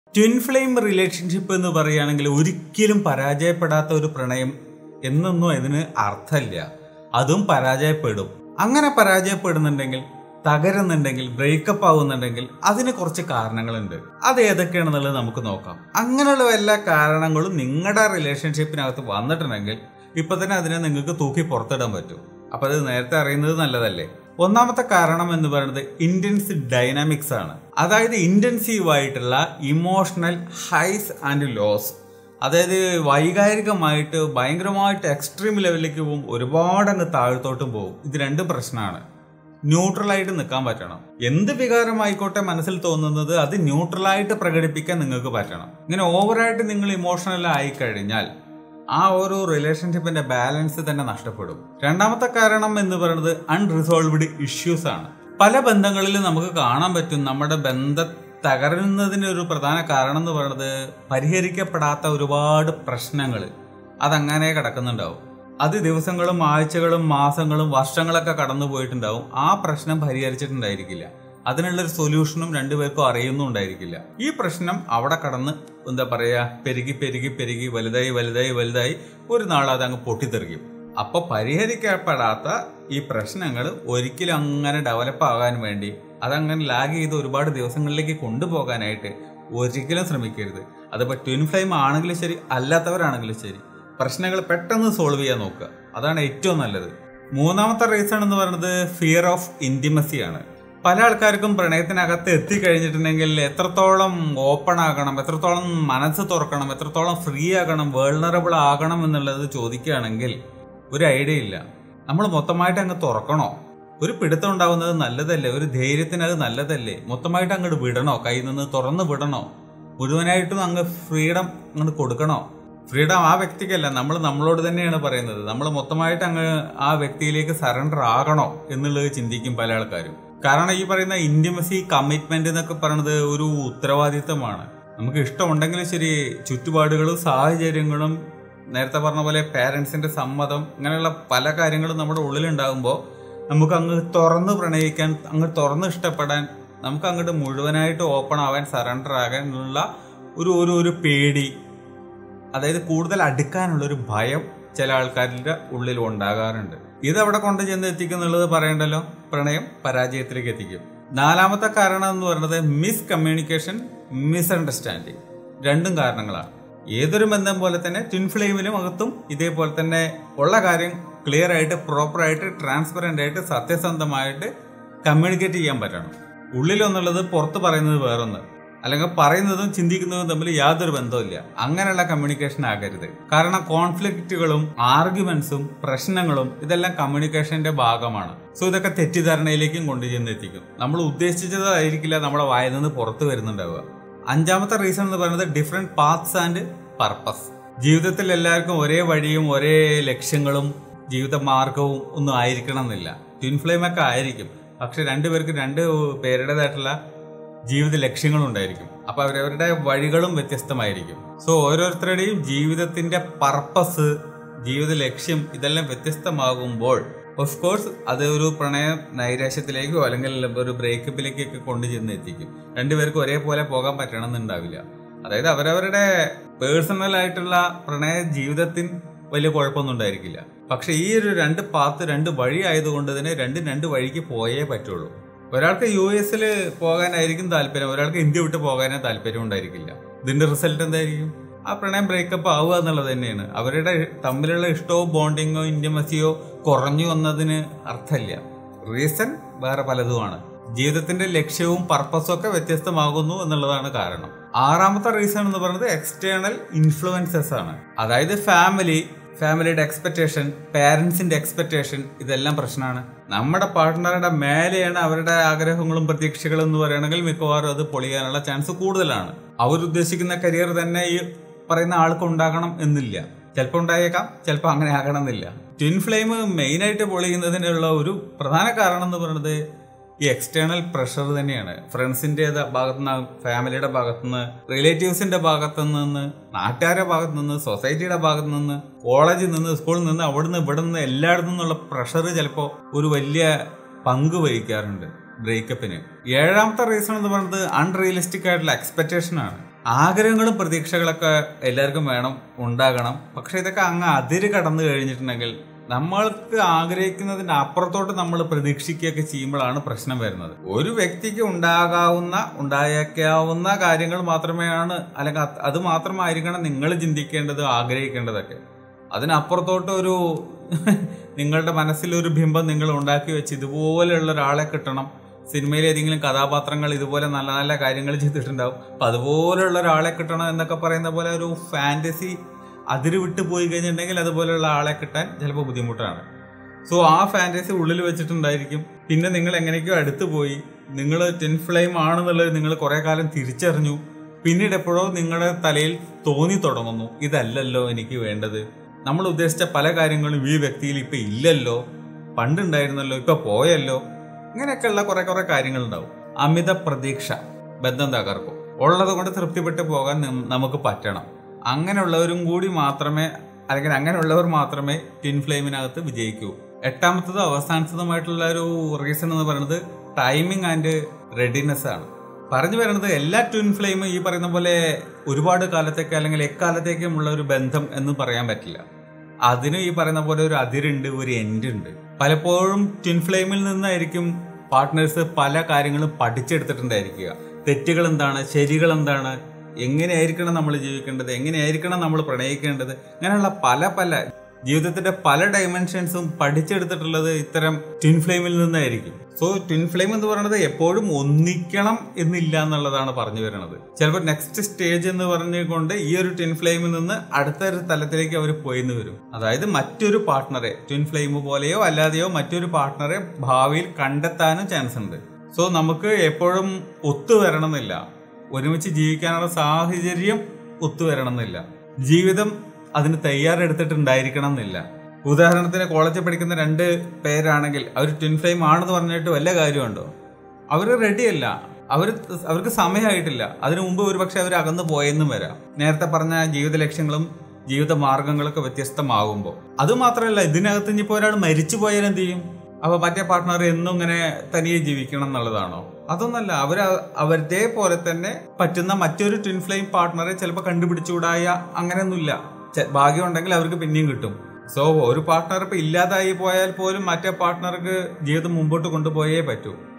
twin flame relationship എന്ന് പറയുകയാണെങ്കിൽ ഒരിക്കലും പരാജയപ്പെടാത്ത ഒരു പ്രണയം എന്നൊന്നും ഇതിന് അർത്ഥമില്ല അതും പരാജയപ്പെടും അങ്ങനെ പരാജയപ്പെടുന്നുണ്ടെങ്കിൽ തകരുന്നുണ്ടെങ്കിൽ ബ്രേക്കപ്പ് ആവുന്നുണ്ടെങ്കിൽ അതിന് കുറച്ച് കാരണങ്ങളുണ്ട് അത് ഏതൊക്കെയാണെന്നുള്ളത് നമുക്ക് നോക്കാം അങ്ങനെയുള്ള എല്ലാ കാരണങ്ങളും നിങ്ങളുടെ റിലേഷൻഷിപ്പിനകത്ത് വന്നിട്ടുണ്ടെങ്കിൽ ഇപ്പൊ തന്നെ അതിനെ നിങ്ങൾക്ക് തൂക്കി പുറത്തിടാൻ പറ്റും അപ്പൊ അത് നേരത്തെ അറിയുന്നത് നല്ലതല്ലേ ഒന്നാമത്തെ കാരണം എന്ന് പറയുന്നത് ഇന്റൻസ് ഡൈനാമിക്സ് ആണ് അതായത് ഇന്റൻസീവ് ആയിട്ടുള്ള ഇമോഷണൽ ഹൈസ് ആൻഡ് ലോസ് അതായത് വൈകാരികമായിട്ട് ഭയങ്കരമായിട്ട് എക്സ്ട്രീം ലെവലിലേക്ക് പോകും ഒരുപാട് അങ്ങ് താഴ്ത്തോട്ടും പോകും ഇത് രണ്ടും പ്രശ്നമാണ് ന്യൂട്രലായിട്ട് നിൽക്കാൻ പറ്റണം എന്ത് വികാരമായിക്കോട്ടെ മനസ്സിൽ തോന്നുന്നത് അത് ന്യൂട്രലായിട്ട് പ്രകടിപ്പിക്കാൻ നിങ്ങൾക്ക് പറ്റണം ഇങ്ങനെ ഓവറായിട്ട് നിങ്ങൾ ഇമോഷണൽ ആയി കഴിഞ്ഞാൽ ആ ഒരു റിലേഷൻഷിപ്പിന്റെ ബാലൻസ് തന്നെ നഷ്ടപ്പെടും രണ്ടാമത്തെ കാരണം എന്ന് പറയുന്നത് അൺറിസോൾവ്ഡ് ഇഷ്യൂസ് ആണ് പല ബന്ധങ്ങളിലും നമുക്ക് കാണാൻ പറ്റും നമ്മുടെ ബന്ധ തകരുന്നതിന് ഒരു പ്രധാന കാരണം എന്ന് പറയുന്നത് പരിഹരിക്കപ്പെടാത്ത ഒരുപാട് പ്രശ്നങ്ങൾ അതങ്ങനെ കിടക്കുന്നുണ്ടാവും അത് ദിവസങ്ങളും ആഴ്ചകളും മാസങ്ങളും വർഷങ്ങളൊക്കെ കടന്നു പോയിട്ടുണ്ടാവും ആ പ്രശ്നം പരിഹരിച്ചിട്ടുണ്ടായിരിക്കില്ല അതിനുള്ളൊരു സൊല്യൂഷനും രണ്ടുപേർക്കും അറിയുന്നുണ്ടായിരിക്കില്ല ഈ പ്രശ്നം അവിടെ കടന്ന് എന്താ പറയാ പെരുകി പെരുകി പെരുകി വലുതായി വലുതായി വലുതായി ഒരു നാൾ അത് അങ്ങ് പൊട്ടിത്തെറിക്കും അപ്പൊ പരിഹരിക്കപ്പെടാത്ത ഈ പ്രശ്നങ്ങൾ ഒരിക്കലും അങ്ങനെ ഡെവലപ്പ് ആകാൻ വേണ്ടി അതങ്ങനെ ലാഗ് ചെയ്ത് ഒരുപാട് ദിവസങ്ങളിലേക്ക് കൊണ്ടുപോകാനായിട്ട് ഒരിക്കലും ശ്രമിക്കരുത് അതിപ്പോൾ ട്വിൻ ഫ്ലെയിം ആണെങ്കിലും ശരി അല്ലാത്തവരാണെങ്കിലും ശരി പ്രശ്നങ്ങൾ പെട്ടെന്ന് സോൾവ് ചെയ്യാൻ നോക്കുക അതാണ് ഏറ്റവും നല്ലത് മൂന്നാമത്തെ റീസൺ എന്ന് പറയുന്നത് ഫിയർ ഓഫ് ഇന്റിമസി ആണ് പല ആൾക്കാർക്കും പ്രണയത്തിനകത്ത് എത്തിക്കഴിഞ്ഞിട്ടുണ്ടെങ്കിൽ എത്രത്തോളം ഓപ്പൺ ആകണം എത്രത്തോളം മനസ്സ് തുറക്കണം എത്രത്തോളം ഫ്രീ ആകണം വേൾണറബിൾ ആകണം എന്നുള്ളത് ചോദിക്കുകയാണെങ്കിൽ ഒരു ഐഡിയ ഇല്ല നമ്മൾ മൊത്തമായിട്ട് അങ്ങ് തുറക്കണോ ഒരു പിടുത്തം ഉണ്ടാവുന്നത് നല്ലതല്ലേ ഒരു ധൈര്യത്തിന് അത് നല്ലതല്ലേ മൊത്തമായിട്ട് അങ്ങോട്ട് വിടണോ കയ്യിൽ നിന്ന് തുറന്ന് വിടണോ മുഴുവനായിട്ടും അങ്ങ് ഫ്രീഡം അങ്ങോട്ട് കൊടുക്കണോ ഫ്രീഡം ആ വ്യക്തിക്കല്ല നമ്മൾ നമ്മളോട് തന്നെയാണ് പറയുന്നത് നമ്മൾ മൊത്തമായിട്ട് അങ്ങ് ആ വ്യക്തിയിലേക്ക് സറണ്ടർ ആകണോ എന്നുള്ളത് ചിന്തിക്കും പല ആൾക്കാരും കാരണം ഈ പറയുന്ന ഇന്റിമസി കമ്മിറ്റ്മെന്റ് എന്നൊക്കെ പറയുന്നത് ഒരു ഉത്തരവാദിത്തമാണ് നമുക്ക് ഇഷ്ടമുണ്ടെങ്കിലും ശരി ചുറ്റുപാടുകളും സാഹചര്യങ്ങളും നേരത്തെ പറഞ്ഞ പോലെ പാരൻസിന്റെ സമ്മതം ഇങ്ങനെയുള്ള പല കാര്യങ്ങളും നമ്മുടെ ഉള്ളിലുണ്ടാകുമ്പോൾ നമുക്ക് അങ്ങ് തുറന്ന് പ്രണയിക്കാൻ അങ്ങ് തുറന്ന് ഇഷ്ടപ്പെടാൻ നമുക്ക് അങ്ങോട്ട് മുഴുവനായിട്ട് ഓപ്പൺ ആവാൻ സറണ്ടർ ആകാനുള്ള ഒരു ഒരു ഒരു പേടി അതായത് കൂടുതൽ അടുക്കാനുള്ള ഒരു ഭയം ചില ആൾക്കാരുടെ ഉള്ളിൽ ഉണ്ടാകാറുണ്ട് ഇത് അവിടെ കൊണ്ട് ചെന്ന് എത്തിക്കുന്നുള്ളത് പറയണ്ടല്ലോ പ്രണയം പരാജയത്തിലേക്ക് എത്തിക്കും നാലാമത്തെ കാരണം എന്ന് പറയുന്നത് മിസ് കമ്മ്യൂണിക്കേഷൻ മിസ്അണ്ടർസ്റ്റാൻഡിങ് രണ്ടും കാരണങ്ങളാണ് ഏതൊരു ബന്ധം പോലെ തന്നെ ട്വിൻ ഫ്ലെയിമിലും അകത്തും ഇതേപോലെ തന്നെ ഉള്ള കാര്യം ക്ലിയർ ആയിട്ട് പ്രോപ്പർ ആയിട്ട് ട്രാൻസ്പെറന്റ് ആയിട്ട് സത്യസന്ധമായിട്ട് കമ്മ്യൂണിക്കേറ്റ് ചെയ്യാൻ പറ്റണം ഉള്ളിലൊന്നുള്ളത് പുറത്ത് പറയുന്നത് വേറൊന്ന് അല്ലെങ്കിൽ പറയുന്നതും ചിന്തിക്കുന്നതും തമ്മിൽ യാതൊരു ബന്ധവുമില്ല അങ്ങനെയുള്ള കമ്മ്യൂണിക്കേഷൻ ആകരുത് കാരണം കോൺഫ്ലിക്റ്റുകളും ആർഗ്യുമെന്റ്സും പ്രശ്നങ്ങളും ഇതെല്ലാം കമ്മ്യൂണിക്കേഷന്റെ ഭാഗമാണ് സോ ഇതൊക്കെ തെറ്റിദ്ധാരണയിലേക്കും കൊണ്ടുചെന്ന് എത്തിക്കും നമ്മൾ ഉദ്ദേശിച്ചതായിരിക്കില്ല നമ്മുടെ വായിൽ നിന്ന് പുറത്തു വരുന്നുണ്ടാവുക അഞ്ചാമത്തെ റീസൺ എന്ന് പറയുന്നത് ഡിഫറെന്റ് പാത്സ് ആൻഡ് പർപ്പസ് ജീവിതത്തിൽ എല്ലാവർക്കും ഒരേ വഴിയും ഒരേ ലക്ഷ്യങ്ങളും ജീവിത മാർഗവും ഒന്നും ആയിരിക്കണം എന്നില്ല ട്വിൻ ഫ്ലെയിം ഒക്കെ ആയിരിക്കും പക്ഷെ രണ്ടുപേർക്ക് രണ്ട് പേരുടേതായിട്ടുള്ള ജീവിത ലക്ഷ്യങ്ങളുണ്ടായിരിക്കും അപ്പൊ അവരവരുടെ വഴികളും വ്യത്യസ്തമായിരിക്കും സോ ഓരോരുത്തരുടെയും ജീവിതത്തിന്റെ പർപ്പസ് ജീവിത ലക്ഷ്യം ഇതെല്ലാം വ്യത്യസ്തമാകുമ്പോൾ ഓഫ് കോഴ്സ് അത് ഒരു പ്രണയ നൈരാശ്യത്തിലേക്കോ അല്ലെങ്കിൽ ഒരു ബ്രേക്കപ്പിലേക്കൊക്കെ കൊണ്ടു ചെന്ന് എത്തിക്കും രണ്ടുപേർക്കും ഒരേപോലെ പോകാൻ പറ്റണമെന്നുണ്ടാവില്ല അതായത് അവരവരുടെ പേഴ്സണൽ ആയിട്ടുള്ള പ്രണയ ജീവിതത്തിന് വലിയ കുഴപ്പമൊന്നും ഉണ്ടായിരിക്കില്ല പക്ഷെ ഈ ഒരു രണ്ട് പാത്ത് രണ്ട് വഴി ആയതുകൊണ്ട് തന്നെ രണ്ടും രണ്ട് വഴിക്ക് പോയേ പറ്റുള്ളൂ ഒരാൾക്ക് യു എസിൽ പോകാനായിരിക്കും താല്പര്യം ഒരാൾക്ക് ഇന്ത്യ വിട്ട് പോകാനേ താല്പര്യം ഉണ്ടായിരിക്കില്ല ഇതിന്റെ റിസൾട്ട് എന്തായിരിക്കും ആ പ്രണയം ബ്രേക്കപ്പ് ആവുക എന്നുള്ളത് തന്നെയാണ് അവരുടെ തമ്മിലുള്ള ഇഷ്ടമോ ബോണ്ടിങ്ങോ ഇന്റിമസിയോ കുറഞ്ഞു വന്നതിന് അർത്ഥമില്ല റീസൺ വേറെ പലതുമാണ് ജീവിതത്തിന്റെ ലക്ഷ്യവും പർപ്പസും ഒക്കെ വ്യത്യസ്തമാകുന്നു എന്നുള്ളതാണ് കാരണം ആറാമത്തെ റീസൺ എന്ന് പറയുന്നത് എക്സ്റ്റേണൽ ഇൻഫ്ലുവൻസസ് ആണ് അതായത് ഫാമിലി ഫാമിലിയുടെ എക്സ്പെക്ടേഷൻ പാരന്റ്സിന്റെ എക്സ്പെക്ടേഷൻ ഇതെല്ലാം പ്രശ്നമാണ് നമ്മുടെ പാർട്ട്ണറുടെ മേലെയാണ് അവരുടെ ആഗ്രഹങ്ങളും പ്രതീക്ഷകളും എന്ന് പറയുകയാണെങ്കിൽ മിക്കവാറും അത് പൊളിയാനുള്ള ചാൻസ് കൂടുതലാണ് അവരുദ്ദേശിക്കുന്ന കരിയർ തന്നെ ഈ പറയുന്ന ആൾക്ക് ഉണ്ടാകണം എന്നില്ല ചിലപ്പോൾ ഉണ്ടായേക്കാം ചിലപ്പോൾ അങ്ങനെ ആകണം എന്നില്ല ട്വിൻ ഫ്ലെയിം മെയിൻ ആയിട്ട് പൊളിയുന്നതിനുള്ള ഒരു പ്രധാന കാരണം എന്ന് പറയുന്നത് ഈ എക്സ്റ്റേണൽ പ്രഷർ തന്നെയാണ് ഫ്രണ്ട്സിന്റെ ഭാഗത്തുനിന്ന് ഫാമിലിയുടെ ഭാഗത്തുനിന്ന് റിലേറ്റീവ്സിന്റെ ഭാഗത്തു നിന്ന് നാട്ടുകാരുടെ ഭാഗത്തു നിന്ന് സൊസൈറ്റിയുടെ ഭാഗത്തു നിന്ന് കോളേജിൽ നിന്ന് സ്കൂളിൽ നിന്ന് അവിടുന്ന് ഇവിടെ നിന്ന് എല്ലായിടത്തു നിന്നുള്ള പ്രഷർ ചിലപ്പോൾ ഒരു വലിയ പങ്ക് വഹിക്കാറുണ്ട് ബ്രേക്കപ്പിന് ഏഴാമത്തെ റീസൺ എന്ന് പറയുന്നത് അൺറിയലിസ്റ്റിക് ആയിട്ടുള്ള എക്സ്പെക്ടേഷൻ ആണ് ആഗ്രഹങ്ങളും പ്രതീക്ഷകളൊക്കെ എല്ലാവർക്കും വേണം ഉണ്ടാകണം പക്ഷെ ഇതൊക്കെ അങ്ങ് അതിര് കടന്നു കഴിഞ്ഞിട്ടുണ്ടെങ്കിൽ നമ്മൾക്ക് ആഗ്രഹിക്കുന്നതിന്റെ അപ്പുറത്തോട്ട് നമ്മൾ പ്രതീക്ഷിക്കുകയൊക്കെ ചെയ്യുമ്പോഴാണ് പ്രശ്നം വരുന്നത് ഒരു വ്യക്തിക്ക് ഉണ്ടാകാവുന്ന ഉണ്ടായേക്കാവുന്ന കാര്യങ്ങൾ മാത്രമേയാണ് അല്ലെങ്കിൽ അത് അത് മാത്രമായിരിക്കണം നിങ്ങൾ ചിന്തിക്കേണ്ടത് ആഗ്രഹിക്കേണ്ടതൊക്കെ അതിനപ്പുറത്തോട്ട് ഒരു നിങ്ങളുടെ മനസ്സിലൊരു ബിംബം നിങ്ങൾ ഉണ്ടാക്കി വെച്ച് ഇതുപോലെയുള്ള ഒരാളെ കിട്ടണം സിനിമയിൽ ഏതെങ്കിലും കഥാപാത്രങ്ങൾ ഇതുപോലെ നല്ല നല്ല കാര്യങ്ങൾ ചെയ്തിട്ടുണ്ടാവും അപ്പൊ അതുപോലെയുള്ള ഒരാളെ കിട്ടണം എന്നൊക്കെ പറയുന്ന പോലെ ഒരു ഫാന്റസി അതിര് വിട്ട് പോയി കഴിഞ്ഞിട്ടുണ്ടെങ്കിൽ അതുപോലെയുള്ള ആളെ കിട്ടാൻ ചിലപ്പോൾ ബുദ്ധിമുട്ടാണ് സോ ആ ഫാന്റസി ഉള്ളിൽ വെച്ചിട്ടുണ്ടായിരിക്കും പിന്നെ നിങ്ങൾ എങ്ങനെയൊക്കെയോ അടുത്ത് പോയി നിങ്ങൾ ടെൻ ഫ്ലെയിം ആണെന്നുള്ളത് നിങ്ങൾ കുറെ കാലം തിരിച്ചറിഞ്ഞു പിന്നീട് എപ്പോഴോ നിങ്ങളുടെ തലയിൽ തോന്നി തുടങ്ങുന്നു ഇതല്ലല്ലോ എനിക്ക് വേണ്ടത് നമ്മൾ ഉദ്ദേശിച്ച പല കാര്യങ്ങളും ഈ വ്യക്തിയിൽ ഇപ്പൊ ഇല്ലല്ലോ പണ്ടുണ്ടായിരുന്നല്ലോ ഇപ്പൊ പോയല്ലോ ഇങ്ങനെയൊക്കെയുള്ള കുറെ കുറെ കാര്യങ്ങളുണ്ടാവും അമിത പ്രതീക്ഷ ബന്ധം തകർക്കും ഉള്ളത് കൊണ്ട് തൃപ്തിപ്പെട്ട് പോകാൻ നം- നമുക്ക് പറ്റണം അങ്ങനെയുള്ളവരും കൂടി മാത്രമേ അല്ലെങ്കിൽ അങ്ങനെയുള്ളവർ മാത്രമേ ടിൻ ഫ്ലെയിമിനകത്ത് വിജയിക്കൂ എട്ടാമത്തതും അവസാനത്തതുമായിട്ടുള്ള ഒരു റീസൺ എന്ന് പറയുന്നത് ടൈമിംഗ് ആൻഡ് റെഡിനെസ് ആണ് പറഞ്ഞു വരുന്നത് എല്ലാ ട്വിൻ ഫ്ലെയിമും ഈ പറയുന്ന പോലെ ഒരുപാട് കാലത്തേക്ക് അല്ലെങ്കിൽ എക്കാലത്തേക്കും ഉള്ള ഒരു ബന്ധം എന്ന് പറയാൻ പറ്റില്ല അതിന് ഈ പറയുന്ന പോലെ ഒരു അതിരുണ്ട് ഒരു എൻഡ് ഉണ്ട് പലപ്പോഴും ട്വിൻ ഫ്ലെയിമിൽ നിന്നായിരിക്കും പാർട്ട്നേഴ്സ് പല കാര്യങ്ങളും പഠിച്ചെടുത്തിട്ടുണ്ടായിരിക്കുക തെറ്റുകൾ എന്താണ് ശരികൾ എന്താണ് എങ്ങനെയായിരിക്കണം നമ്മൾ ജീവിക്കേണ്ടത് എങ്ങനെയായിരിക്കണം നമ്മൾ പ്രണയിക്കേണ്ടത് അങ്ങനെയുള്ള പല പല ജീവിതത്തിന്റെ പല ഡയമെൻഷൻസും പഠിച്ചെടുത്തിട്ടുള്ളത് ഇത്തരം ട്വിൻ ഫ്ലെയിമിൽ നിന്നായിരിക്കും സോ ട്വിൻ ഫ്ലെയിം എന്ന് പറയുന്നത് എപ്പോഴും ഒന്നിക്കണം എന്നില്ല എന്നുള്ളതാണ് പറഞ്ഞു വരുന്നത് ചിലപ്പോൾ നെക്സ്റ്റ് സ്റ്റേജ് എന്ന് പറഞ്ഞുകൊണ്ട് ഈ ഒരു ട്വിൻ ഫ്ലെയിമിൽ നിന്ന് അടുത്ത ഒരു തലത്തിലേക്ക് അവർ പോയിന്ന് വരും അതായത് മറ്റൊരു പാർട്ട്ണറെ ട്വിൻ ഫ്ലെയിം പോലെയോ അല്ലാതെയോ മറ്റൊരു പാർട്ട്ണറെ ഭാവിയിൽ കണ്ടെത്താനും ചാൻസ് ഉണ്ട് സോ നമുക്ക് എപ്പോഴും ഒത്തുവരണമെന്നില്ല ഒരുമിച്ച് ജീവിക്കാനുള്ള സാഹചര്യം ഒത്തുവരണമെന്നില്ല ജീവിതം അതിന് തയ്യാറെടുത്തിട്ടുണ്ടായിരിക്കണം എന്നില്ല ഉദാഹരണത്തിന് കോളേജിൽ പഠിക്കുന്ന രണ്ട് പേരാണെങ്കിൽ അവർ ട്വിൻ ഫ്ലെയിം ആണെന്ന് പറഞ്ഞിട്ട് വല്ല കാര്യമുണ്ടോ അവർ റെഡിയല്ല അവർ അവർക്ക് സമയമായിട്ടില്ല അതിനു മുമ്പ് ഒരുപക്ഷെ അവർ അകന്നു പോയെന്നും വരാം നേരത്തെ പറഞ്ഞ ജീവിത ലക്ഷ്യങ്ങളും ജീവിത മാർഗങ്ങളൊക്കെ വ്യത്യസ്തമാകുമ്പോൾ അത് മാത്രമല്ല ഇതിനകത്ത് ഇനിയിപ്പോൾ ഒരാൾ മരിച്ചു പോയാൽ എന്ത് ചെയ്യും അപ്പൊ മറ്റേ പാർട്ട്ണർ എന്നും ഇങ്ങനെ തനിയെ ജീവിക്കണം എന്നുള്ളതാണോ അതൊന്നല്ല അവർ അവരുടെ പോലെ തന്നെ പറ്റുന്ന മറ്റൊരു ട്വിൻ ഫ്ലെയിം പാർട്ട്ണറെ ചിലപ്പോൾ കണ്ടുപിടിച്ചുകൂടായ അങ്ങനെയൊന്നുമില്ല ചെ- ഭാഗ്യമുണ്ടെങ്കിൽ അവർക്ക് പിന്നെയും കിട്ടും സോ ഒരു പാർട്ട്ണർ ഇപ്പൊ ഇല്ലാതായി പോയാൽ പോലും മറ്റേ പാർട്ട്ണർക്ക് ജീവിതം മുമ്പോട്ട് കൊണ്ടുപോയേ പറ്റൂ